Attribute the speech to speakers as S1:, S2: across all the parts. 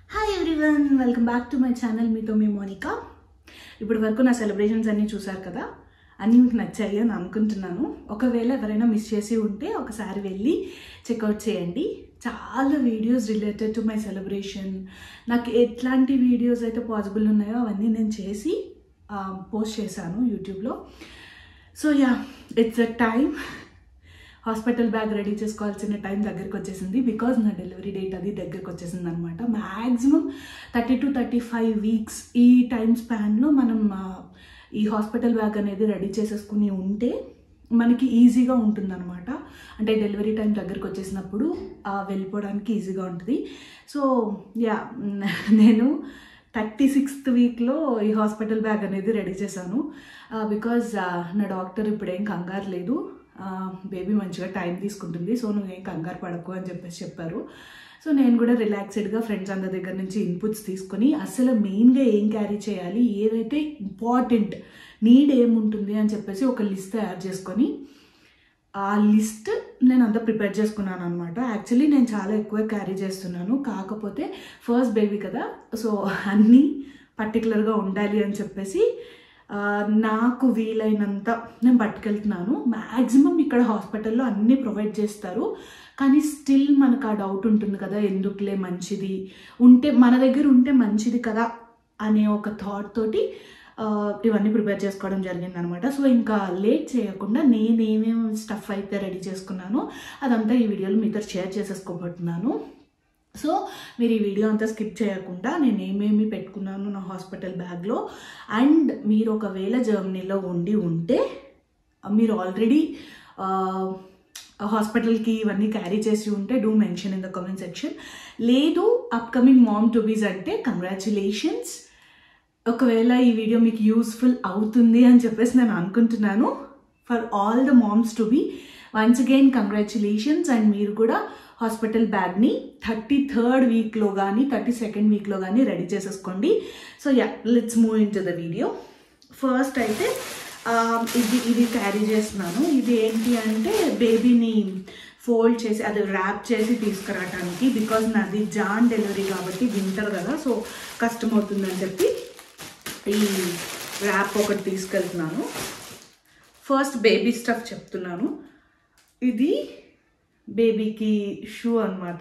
S1: hi everyone welcome back to my channel మీతో మీ మోనికా ఇప్పటి వరకు నా సెలబ్రేషన్స్ అన్నీ చూసారు కదా అన్నీ మీకు నచ్చాయి అని అనుకుంటున్నాను ఒకవేళ ఎవరైనా మిస్ చేసి ఉంటే ఒకసారి వెళ్ళి చెక్అవుట్ చేయండి చాలా videos related to my celebration నాకు ఎట్లాంటి వీడియోస్ అయితే పాసిబుల్ ఉన్నాయో అవన్నీ నేను చేసి పోస్ట్ చేశాను యూట్యూబ్లో so ya it's a time hospital bag ready చేసుకోవాల్సిన టైం దగ్గరికి వచ్చేసింది బికాజ్ నా డెలివరీ డేట్ అది దగ్గరికి వచ్చేసింది అనమాట maximum thirty two thirty five weeks ఈ టైం స్పాన్లో మనం ఆ, ఈ హాస్పిటల్ బ్యాగ్ అనేది రెడీ చేసేసుకుని ఉంటే మనకి ఈజీగా ఉంటుందన్నమాట అంటే డెలివరీ టైం దగ్గరికి వచ్చేసినప్పుడు ఆ, వెళ్ళిపోవడానికి ఈజీగా ఉంటుంది సో యా నేను థర్టీ సిక్స్త్ వీక్లో ఈ హాస్పిటల్ బ్యాగ్ అనేది రెడీ చేశాను బికాజ్ నా డాక్టర్ ఇప్పుడేం కంగారు లేదు బేబీ మంచిగా టైం తీసుకుంటుంది సో నువ్వేం కంగారు పడకు అని చెప్పేసి చెప్పారు సో నేను కూడా రిలాక్స్డ్గా ఫ్రెండ్స్ అందరి దగ్గర నుంచి ఇన్పుట్స్ తీసుకొని అసలు మెయిన్గా ఏం క్యారీ చేయాలి ఏదైతే ఇంపార్టెంట్ నీడ్ ఏముంటుంది అని చెప్పేసి ఒక లిస్ట్ తయారు చేసుకొని ఆ లిస్ట్ నేను అంతా ప్రిపేర్ చేసుకున్నాను అనమాట యాక్చువల్లీ నేను చాలా ఎక్కువ క్యారీ చేస్తున్నాను కాకపోతే ఫస్ట్ బేబీ కదా సో అన్నీ పర్టికులర్గా ఉండాలి అని చెప్పేసి ఆ, నాకు వీలైనంత నేను పట్టుకెళ్తున్నాను మ్యాక్సిమం ఇక్కడ హాస్పిటల్లో అన్నీ ప్రొవైడ్ చేస్తారు కానీ స్టిల్ మనకు ఆ డౌట్ ఉంటుంది కదా ఎందుకులే మంచిది ఉంటే మన దగ్గర ఉంటే మంచిది కదా అనే ఒక థాట్ తోటి ఆ, ఇవన్నీ ప్రిపేర్ చేసుకోవడం జరిగింది అనమాట సో ఇంకా లేట్ చేయకుండా నేను ఏమేమి స్టఫ్ అయితే రెడీ చేసుకున్నానో అదంతా ఈ వీడియోలో మీతో షేర్ చేసేసుకోబోతున్నాను సో మీరు ఈ వీడియో అంతా స్కిప్ చేయకుండా నేను ఏమేమి పెట్టుకున్నాను నా హాస్పిటల్ బ్యాగ్లో అండ్ మీరు ఒకవేళ జర్మనీలో ఉండి ఉంటే మీరు ఆల్రెడీ హాస్పిటల్కి ఇవన్నీ క్యారీ చేసి ఉంటే do mention in the comment section లేదు అప్కమింగ్ మామ్ టు బీస్ అంటే కంగ్రాచులేషన్స్ ఒకవేళ ఈ వీడియో మీకు యూస్ఫుల్ అవుతుంది అని చెప్పేసి నేను అనుకుంటున్నాను for all the moms to be once again congratulations and మీరు కూడా హాస్పిటల్ బ్యాగ్ని థర్టీ థర్డ్ వీక్లో కానీ థర్టీ సెకండ్ వీక్లో కానీ రెడీ చేసేసుకోండి so ya let's move into the video first అయితే ఆ, ఇది ఇది క్యారీ చేస్తున్నాను ఇది ఏంటి అంటే బేబీని ఫోల్డ్ చేసి అది ర్యాప్ చేసి తీసుకురావడానికి బికాజ్ నాది జాన్ డెలివరీ కాబట్టి వింటర్ కదా సో కష్టం అవుతుందని చెప్పి ఈ ర్యాప్ ఒకటి తీసుకెళ్తున్నాను ఫస్ట్ బేబీ స్టఫ్ చెప్తున్నాను ఇది బేబీకి షూ అనమాట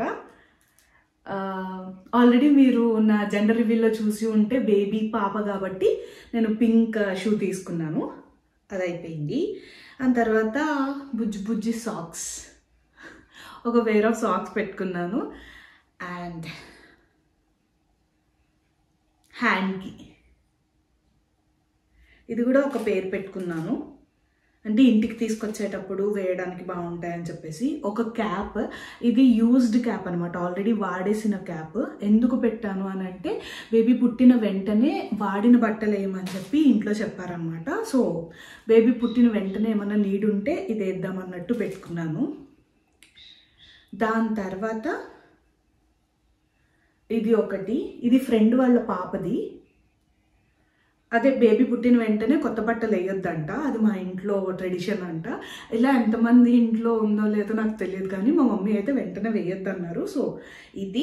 S1: ఆల్రెడీ మీరు నా జెండర్ రివ్యూలో చూసి ఉంటే బేబీ పాప కాబట్టి నేను పింక్ షూ తీసుకున్నాను అది అయిపోయింది ఆ తర్వాత బుజ్జి బుజ్జి సాక్స్ ఒక వేర్ ఆఫ్ సాక్స్ పెట్టుకున్నాను అండ్ హ్యాండ్కి ఇది కూడా ఒక పేరు పెట్టుకున్నాను అంటే ఇంటికి తీసుకొచ్చేటప్పుడు వేయడానికి బాగుంటాయని చెప్పేసి ఒక క్యాప్ ఇది యూజ్డ్ క్యాప్ అనమాట ఆల్రెడీ వాడేసిన క్యాప్ ఎందుకు పెట్టాను అని అంటే బేబీ పుట్టిన వెంటనే వాడిన బట్టలు వేయమని చెప్పి ఇంట్లో చెప్పారనమాట సో బేబీ పుట్టిన వెంటనే ఏమైనా నీడ్ ఉంటే ఇది వేద్దామన్నట్టు పెట్టుకున్నాను దాని తర్వాత ఇది ఒకటి ఇది ఫ్రెండ్ వాళ్ళ పాపది అదే బేబీ పుట్టిన వెంటనే కొత్త బట్టలు వేయొద్దంట అది మా ఇంట్లో ట్రెడిషన్ అంట ఇలా ఎంతమంది ఇంట్లో ఉందో లేదో నాకు తెలియదు కానీ మా మమ్మీ అయితే వెంటనే వేయొద్దన్నారు సో ఇది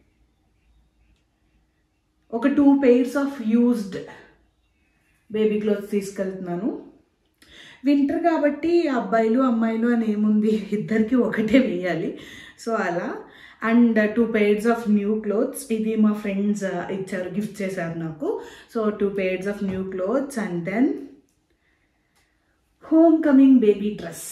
S1: ఒక two pairs of used baby clothes తీసుకెళ్తున్నాను వింటర్ కాబట్టి అబ్బాయిలు అమ్మాయిలు అని ఏముంది ఇద్దరికి ఒకటే వేయాలి సో అలా and two pairs of new clothes ఇది మా ఫ్రెండ్స్ ఇచ్చారు గిఫ్ట్ చేశారు నాకు so two pairs of new clothes and then homecoming baby dress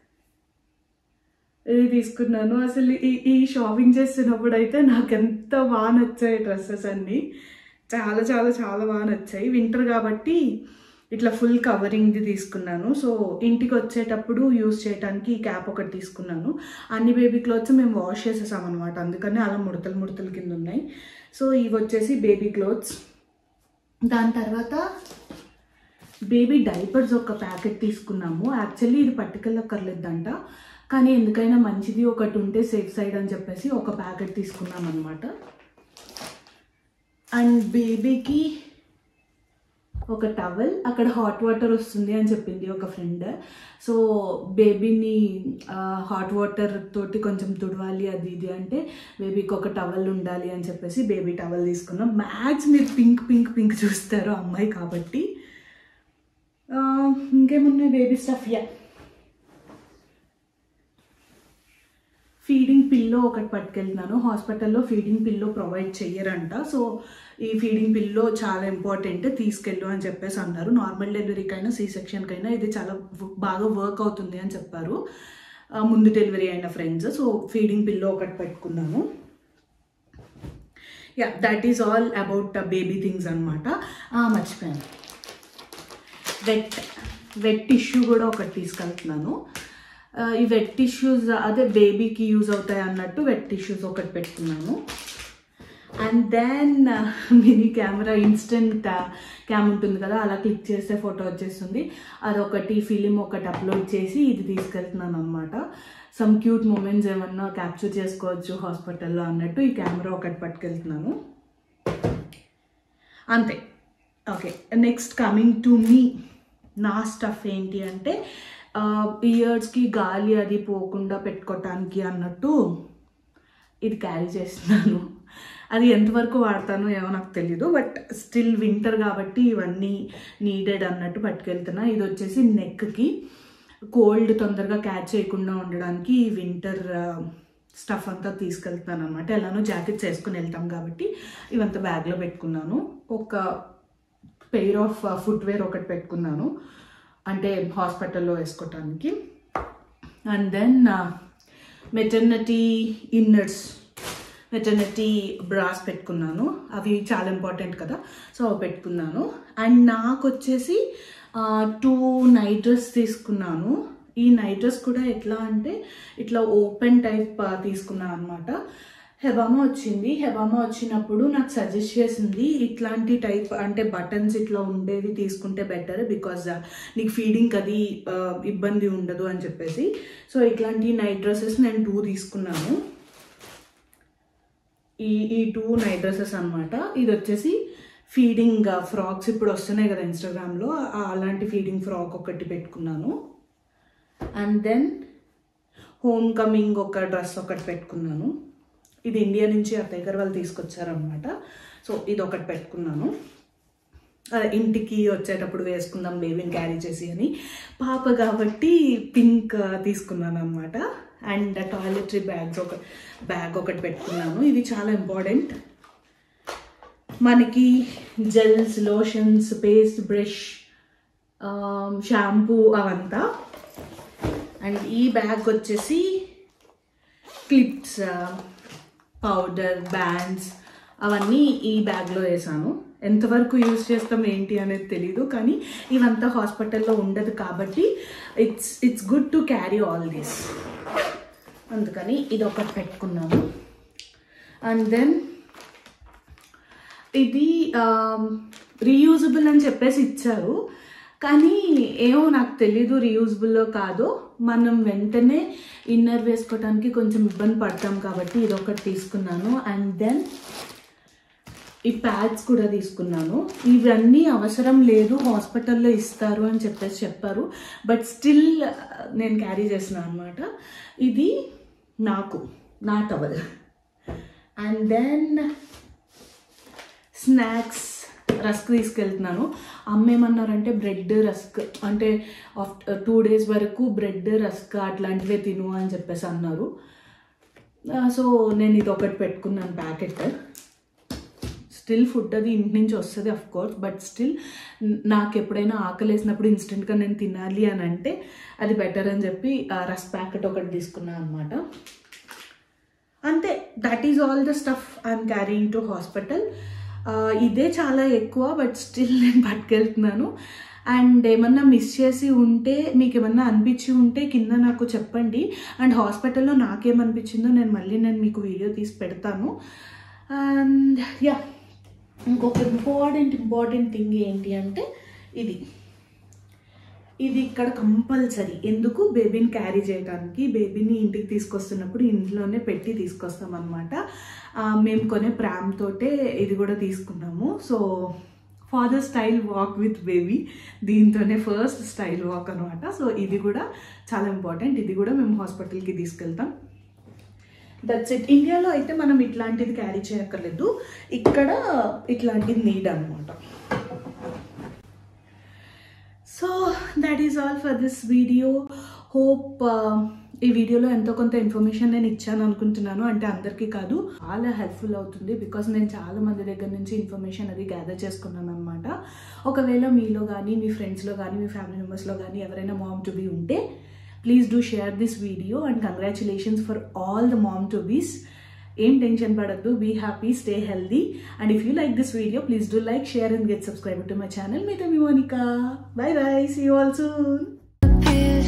S1: ఇది తీసుకున్నాను అసలు ఈ ఈ షాపింగ్ చేస్తున్నప్పుడు అయితే నాకు ఎంత బాగా నచ్చాయి డ్రెస్సెస్ అన్నీ చాలా చాలా చాలా బాగా నచ్చాయి వింటర్ కాబట్టి ఇట్లా ఫుల్ కవరింగ్ది తీసుకున్నాను సో ఇంటికి వచ్చేటప్పుడు యూస్ చేయడానికి ఈ క్యాప్ ఒకటి తీసుకున్నాను అన్ని బేబీ క్లోత్స్ మేము వాష్ చేసేసాం అనమాట అందుకని అలా ముడతలు ముడతలు కింద ఉన్నాయి సో ఇవి వచ్చేసి బేబీ క్లోత్స్ దాని తర్వాత బేబీ డైపర్స్ ఒక ప్యాకెట్ తీసుకున్నాము యాక్చువల్లీ ఇది పట్టుకెళ్ళక్కర్లేదంట కానీ ఎందుకైనా మంచిది ఒకటి ఉంటే సేఫ్ సైడ్ అని చెప్పేసి ఒక ప్యాకెట్ తీసుకున్నాం అనమాట అండ్ బేబీకి ఒక టవల్ అక్కడ హాట్ వాటర్ వస్తుంది అని చెప్పింది ఒక ఫ్రెండ్ సో బేబీని హాట్ వాటర్ తోటి కొంచెం తుడవాలి అది ఇది అంటే బేబీకి ఒక టవల్ ఉండాలి అని చెప్పేసి బేబీ టవల్ తీసుకున్నాం మ్యాక్స్ మీరు పింక్ పింక్ పింక్ చూస్తారు అమ్మాయి కాబట్టి ఆ, ఇంకేమున్నాయి baby stuff ya feeding pillow ఒకటి పట్టుకెళ్తున్నాను హాస్పిటల్లో ఫీడింగ్ పిల్లో ప్రొవైడ్ చెయ్యరంట సో ఈ ఫీడింగ్ పిల్లో చాలా ఇంపార్టెంట్ తీసుకెళ్ళు అని చెప్పేసి అన్నారు నార్మల్ డెలివరీకైనా సీ సెక్షన్కైనా ఇది చాలా వ- బాగా వర్క్ అవుతుంది అని చెప్పారు ఆ, ముందు డెలివరీ అయిన ఫ్రెండ్స్ సో ఫీడింగ్ పిల్లో ఒకటి పెట్టుకున్నాను ya that is all about baby things అనమాట మర్చిపోయాను వెట్ వెట్ టిష్యూ కూడా ఒకటి తీసుకెళ్తున్నాను ఆ, ఈ వెట్ టిష్యూస్ అదే బేబీకి యూజ్ అవుతాయి అన్నట్టు వెట్ టిష్యూస్ ఒకటి పెట్టుకున్నాను and then mini camera instant cam ఉంటుంది కదా అలా క్లిక్ చేస్తే ఫోటో వచ్చేస్తుంది అదొకటి ఫిలిం ఒకటి అప్లోడ్ చేసి ఇది తీసుకెళ్తున్నాను అనమాట సమ్ క్యూట్ మూమెంట్స్ ఏమన్నా క్యాప్చర్ చేసుకోవచ్చు హాస్పిటల్లో అన్నట్టు ఈ కెమెరా ఒకటి పట్టుకెళ్తున్నాను అంతే okay next coming to me నా స్టఫ్ ఏంటి అంటే ఇయర్స్కి గాలి అది పోకుండా పెట్టుకోవటానికి అన్నట్టు ఇది క్యారీ చేస్తున్నాను అది ఎంతవరకు వాడతానో ఏమో నాకు తెలియదు బట్ స్టిల్ వింటర్ కాబట్టి ఇవన్నీ నీడెడ్ అన్నట్టు పట్టుకెళ్తున్నా ఇది వచ్చేసి నెక్కి కోల్డ్ తొందరగా క్యాచ్ చేయకుండా ఉండడానికి ఈ వింటర్ స్టఫ్ అంతా తీసుకెళ్తున్నాను అనమాట ఎలానో జాకెట్స్ వేసుకుని వెళ్తాం కాబట్టి ఇవంతా బ్యాగ్లో పెట్టుకున్నాను ఒక పెయిర్ ఆఫ్ ఫుట్వేర్ ఒకటి పెట్టుకున్నాను అంటే హాస్పిటల్లో వేసుకోవటానికి and then maternity inners maternity bras పెట్టుకున్నాను అవి చాలా ఇంపార్టెంట్ కదా సో అవి పెట్టుకున్నాను అండ్ నాకు వచ్చేసి టూ నైట్ డ్రెస్ తీసుకున్నాను ఈ నైట్ డ్రెస్ కూడా ఎట్లా అంటే ఇట్లా ఓపెన్ టైప్ తీసుకున్నాను అనమాట హెబామా వచ్చింది హెబామా వచ్చినప్పుడు నాకు సజెస్ట్ చేసింది ఇట్లాంటి టైప్ అంటే బటన్స్ ఇట్లా ఉండేవి తీసుకుంటే బెటర్ బికాజ్ నీకు ఫీడింగ్ అది ఆ, ఇబ్బంది ఉండదు అని చెప్పేసి సో ఇట్లాంటి నైట్ డ్రెస్సెస్ నేను టూ తీసుకున్నాను ఈ ఈ టూ నైట్ డ్రెస్సెస్ అనమాట ఇది వచ్చేసి ఫీడింగ్ ఫ్రాక్స్ ఇప్పుడు వస్తున్నాయి కదా ఇన్స్టాగ్రామ్లో అలాంటి ఫీడింగ్ ఫ్రాక్ ఒకటి పెట్టుకున్నాను అండ్ దెన్ హోమ్ కమింగ్ ఒక డ్రెస్ ఒకటి పెట్టుకున్నాను ఇది ఇండియా నుంచి అత్తయ్య గారు వాళ్ళు తీసుకొచ్చారనమాట సో ఇది ఒకటి పెట్టుకున్నాను అదే ఇంటికి వచ్చేటప్పుడు వేసుకుందాం బేబీని క్యారీ చేసి అని పాప కాబట్టి పింక్ తీసుకున్నాను అనమాట అండ్ టాయిలెటరీ బ్యాగ్స్ ఒక బ్యాగ్ ఒకటి పెట్టుకున్నాను ఇది చాలా ఇంపార్టెంట్ మనకి gels lotions paste brush shampoo అవంతా అండ్ ఈ బ్యాగ్ వచ్చేసి క్లిప్స్ పౌడర్ బ్యాండ్స్ అవన్నీ ఈ బ్యాగ్లో వేసాను ఎంతవరకు యూజ్ చేస్తాం ఏంటి అనేది తెలీదు కానీ ఇవంతా హాస్పిటల్లో ఉండదు కాబట్టి it's it's good to carry all this అందుకని ఇది ఒకటి పెట్టుకున్నాను అండ్ దెన్ ఇది రీయూజబుల్ అని చెప్పేసి ఇచ్చారు కానీ ఏమో నాకు తెలీదు రీయూజబుల్లో కాదో మనం వెంటనే ఇన్నర్ వేసుకోవడానికి కొంచెం ఇబ్బంది పడతాం కాబట్టి ఇది ఒకటి తీసుకున్నాను అండ్ దెన్ ఈ ప్యాడ్స్ కూడా తీసుకున్నాను ఇవన్నీ అవసరం లేదు హాస్పిటల్లో ఇస్తారు అని చెప్పేసి చెప్పారు బట్ స్టిల్ నేను క్యారీ చేసిన అనమాట ఇది నాకు నా towel and then snacks rusk తీసుకెళ్తున్నాను అమ్మ ఏమన్నారంటే బ్రెడ్ రస్క్ అంటే ఆఫ్టర్ టూ డేస్ వరకు బ్రెడ్ రస్క్ అట్లాంటివే తిను అని చెప్పేసి అన్నారు సో నేను ఇది ఒకటి పెట్టుకున్నాను ప్యాకెట్ స్టిల్ ఫుడ్ అది ఇంటి నుంచి వస్తుంది అఫ్ కోర్స్ బట్ స్టిల్ నాకు ఎప్పుడైనా ఆకలి వేసినప్పుడు ఇన్స్టెంట్గా నేను తినాలి అని అంటే అది బెటర్ అని చెప్పి రస్ ప్యాకెట్ ఒకటి తీసుకున్నాను అనమాట అంతే that is all the stuff I'm carrying to hospital ఇదే చాలా ఎక్కువ బట్ స్టిల్ నేను పట్టుకెళ్తున్నాను అండ్ ఏమన్నా మిస్ చేసి ఉంటే మీకు ఏమన్నా అనిపించి ఉంటే కింద నాకు చెప్పండి అండ్ హాస్పిటల్లో నాకేమనిపించిందో నేను మళ్ళీ నేను మీకు వీడియో తీసి పెడతాను అండ్ యా ఇంకొక ఇంపార్టెంట్ ఇంపార్టెంట్ థింగ్ ఏంటి అంటే ఇది ఇది ఇక్కడ కంపల్సరీ ఎందుకు బేబీని క్యారీ చేయడానికి బేబీని ఇంటికి తీసుకొస్తున్నప్పుడు ఇంట్లోనే పెట్టి తీసుకొస్తాం అనమాట మేము కొనే ప్రామ్ తోటే ఇది కూడా తీసుకున్నాము so father style walk with baby దీంతోనే ఫస్ట్ స్టైల్ వాక్ అనమాట సో ఇది కూడా చాలా ఇంపార్టెంట్ ఇది కూడా మేము హాస్పిటల్కి తీసుకెళ్తాం దట్స్ ఇట్ ఇండియాలో అయితే మనం ఇట్లాంటిది క్యారీ చేయక్కర్లేదు ఇక్కడ ఇట్లాంటిది నీడ్ అనమాట so that is all for this video hope ఈ వీడియోలో ఎంతో కొంత ఇన్ఫర్మేషన్ నేను ఇచ్చాను అనుకుంటున్నాను అంటే అందరికీ కాదు చాలా హెల్ప్ఫుల్ అవుతుంది బికాస్ నేను చాలా మంది దగ్గర నుంచి ఇన్ఫర్మేషన్ అది గ్యాదర్ చేసుకున్నాను అనమాట ఒకవేళ మీలో కానీ మీ ఫ్రెండ్స్లో కానీ మీ ఫ్యామిలీ మెంబర్స్లో కానీ ఎవరైనా మామ్ టు బీ ఉంటే please do share this video and congratulations for all the mom to bes ఏం టెన్షన్ పడద్దు be happy stay healthy and if you like this video please do like share and get subscribe to my channel మీతో మీ Monika bye bye see you all soon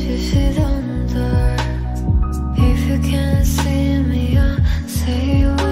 S2: If you can't see me, I'll say what